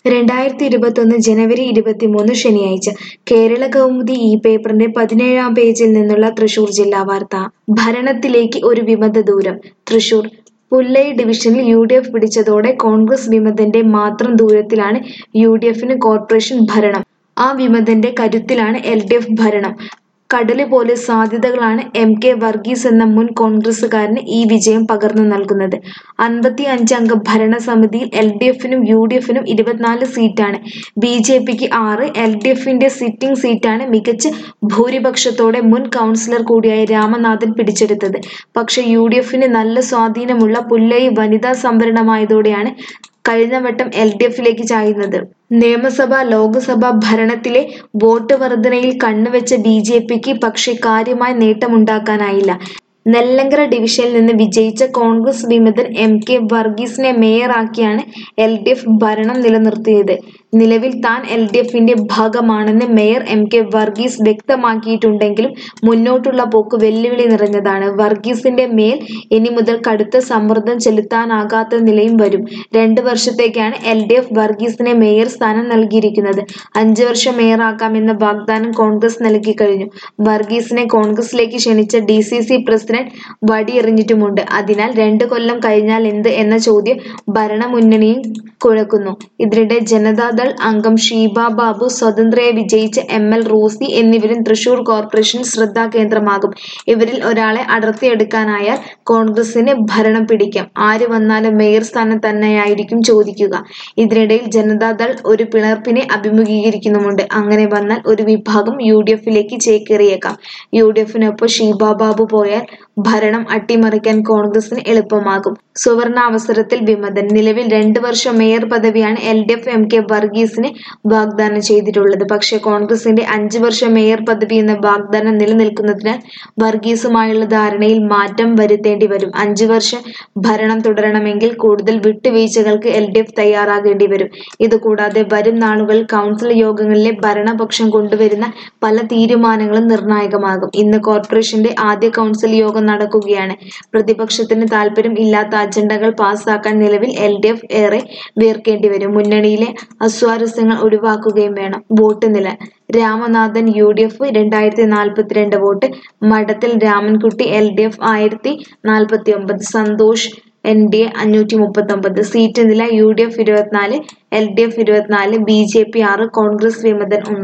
രണ്ടായിരത്തി ഇരുപത്തൊന്ന് ജനുവരി ഇരുപത്തിമൂന്ന് ശനിയാഴ്ച കേരള കൗമുദി ഈ പേപ്പറിന്റെ പതിനേഴാം പേജിൽ നിന്നുള്ള തൃശൂർ ജില്ലാ വാർത്ത ഭരണത്തിലേക്ക് ഒരു വിമത ദൂരം തൃശൂർ പുല്ലൈ ഡിവിഷനിൽ യു ഡി എഫ് പിടിച്ചതോടെ കോൺഗ്രസ് വിമതന്റെ മാത്രം ദൂരത്തിലാണ് യു ഡി എഫിന് കോർപ്പറേഷൻ ഭരണം ആ വിമതന്റെ കരുത്തിലാണ് എൽ ഡി എഫ് ഭരണം കടല് പോലെ സാധ്യതകളാണ് എം കെ വർഗീസ് എന്ന മുൻ കോൺഗ്രസുകാരന് ഈ വിജയം പകർന്നു നൽകുന്നത് അൻപത്തി അഞ്ചംഗ ഭരണസമിതിയിൽ എൽ ഡി എഫിനും യു ഡി എഫിനും ഇരുപത്തിനാല് സീറ്റാണ് ബി ജെ പിക്ക് ആറ് എൽ ഡി എഫിന്റെ സിറ്റിംഗ് സീറ്റാണ് മികച്ച ഭൂരിപക്ഷത്തോടെ മുൻ കൗൺസിലർ കൂടിയായ രാമനാഥൻ പിടിച്ചെടുത്തത് പക്ഷേ യു ഡി എഫിന് നല്ല സ്വാധീനമുള്ള പുല്ലൈ വനിതാ സംവരണമായതോടെയാണ് കഴിഞ്ഞ വട്ടം എൽ ഡി എഫിലേക്ക് ചായുന്നത് നിയമസഭ ലോക്സഭ ഭരണത്തിലെ വോട്ട് വർധനയിൽ കണ്ണുവെച്ച ബി ജെ പിക്ക് പക്ഷേ കാര്യമായ നേട്ടമുണ്ടാക്കാനായില്ല നെല്ലങ്കര ഡിവിഷനിൽ നിന്ന് വിജയിച്ച കോൺഗ്രസ് വിമതൻ എം കെ വർഗീസിനെ മേയറാക്കിയാണ് എൽ ഡി എഫ് ഭരണം നിലനിർത്തിയത് നിലവിൽ താൻ എൽ ഡി എഫിന്റെ ഭാഗമാണെന്ന് മേയർ എം കെ വർഗീസ് വ്യക്തമാക്കിയിട്ടുണ്ടെങ്കിലും മുന്നോട്ടുള്ള പോക്ക് വെല്ലുവിളി നിറഞ്ഞതാണ് വർഗീസിന്റെ മേൽ ഇനി മുതൽ കടുത്ത സമ്മർദ്ദം ചെലുത്താനാകാത്ത നിലയും വരും രണ്ട് വർഷത്തേക്കാണ് എൽ ഡി എഫ് വർഗീസിനെ മേയർ സ്ഥാനം നൽകിയിരിക്കുന്നത് അഞ്ച് വർഷം മേയറാക്കാമെന്ന വാഗ്ദാനം കോൺഗ്രസ് നൽകി കഴിഞ്ഞു വർഗീസിനെ കോൺഗ്രസിലേക്ക് ക്ഷണിച്ച ഡി സി സി പ്രസിഡന്റ് വടിയെറിഞ്ഞിട്ടുമുണ്ട് അതിനാൽ രണ്ട് കൊല്ലം കഴിഞ്ഞാൽ എന്ത് എന്ന ചോദ്യം ഭരണമുന്നണിയും കുഴക്കുന്നു ഇതിനിടെ ജനതാദൾ അംഗം ഷീബ ബാബു സ്വതന്ത്രയെ വിജയിച്ച എം എൽ റൂസി എന്നിവരും തൃശൂർ കോർപ്പറേഷൻ ശ്രദ്ധാകേന്ദ്രമാകും ഇവരിൽ ഒരാളെ അടർത്തിയെടുക്കാനായാൽ കോൺഗ്രസിന് ഭരണം പിടിക്കാം ആര് വന്നാലും മേയർ സ്ഥാനം തന്നെയായിരിക്കും ചോദിക്കുക ഇതിനിടയിൽ ജനതാദൾ ഒരു പിളർപ്പിനെ അഭിമുഖീകരിക്കുന്നുമുണ്ട് അങ്ങനെ വന്നാൽ ഒരു വിഭാഗം യു ഡി എഫിലേക്ക് ചേക്കേറിയേക്കാം യു ഡി എഫിനൊപ്പം ഷീബ ബാബു പോയാൽ ഭരണം അട്ടിമറിക്കാൻ കോൺഗ്രസിന് എളുപ്പമാകും സുവർണാവസരത്തിൽ വിമതൻ നിലവിൽ രണ്ട് വർഷം മേയർ പദവിയാണ് L D F M K വർഗീസിന് വാഗ്ദാനം ചെയ്തിട്ടുള്ളത് പക്ഷേ കോൺഗ്രസിന്റെ അഞ്ച് വർഷം മേയർ പദവി എന്ന വാഗ്ദാനം നിലനിൽക്കുന്നതിനാൽ വർഗീസുമായുള്ള ധാരണയിൽ മാറ്റം വരുത്തേണ്ടി വരും അഞ്ച് വർഷം ഭരണം തുടരണമെങ്കിൽ കൂടുതൽ വിട്ടുവീഴ്ചകൾക്ക് എൽ ഡി എഫ് തയ്യാറാകേണ്ടി വരും ഇതുകൂടാതെ വരും നാളുകളിൽ കൗൺസിൽ യോഗങ്ങളിലെ ഭരണപക്ഷം കൊണ്ടുവരുന്ന പല തീരുമാനങ്ങളും നിർണായകമാകും ഇന്ന് കോർപ്പറേഷന്റെ ആദ്യ കൗൺസിൽ യോഗം നടക്കുകയാണ് പ്രതിപക്ഷത്തിന് താല്പര്യം ഇല്ലാത്ത അജണ്ടകൾ പാസ്സാക്കാൻ നിലവിൽ എൽ ഡി എഫ് ഏറെ വീർക്കേണ്ടി വരും മുന്നണിയിലെ അസ്വാരസ്യങ്ങൾ ഒഴിവാക്കുകയും വേണം വോട്ട് നില രാമനാഥൻ യു ഡി എഫ് രണ്ടായിരത്തി നാൽപ്പത്തിരണ്ട് വോട്ട് മഠത്തിൽ രാമൻകുട്ടി എൽ ഡി എഫ് ആയിരത്തി നാൽപ്പത്തി ഒമ്പത് സന്തോഷ് എൻ ഡി എ അഞ്ഞൂറ്റി മുപ്പത്തൊമ്പത് സീറ്റ് നില യു ഡി എഫ് ഇരുപത്തിനാല് എൽ ഡി എഫ് ഇരുപത്തിനാല് ബി ജെ പി ആറ് കോൺഗ്രസ് വിമതൻ ഒന്ന്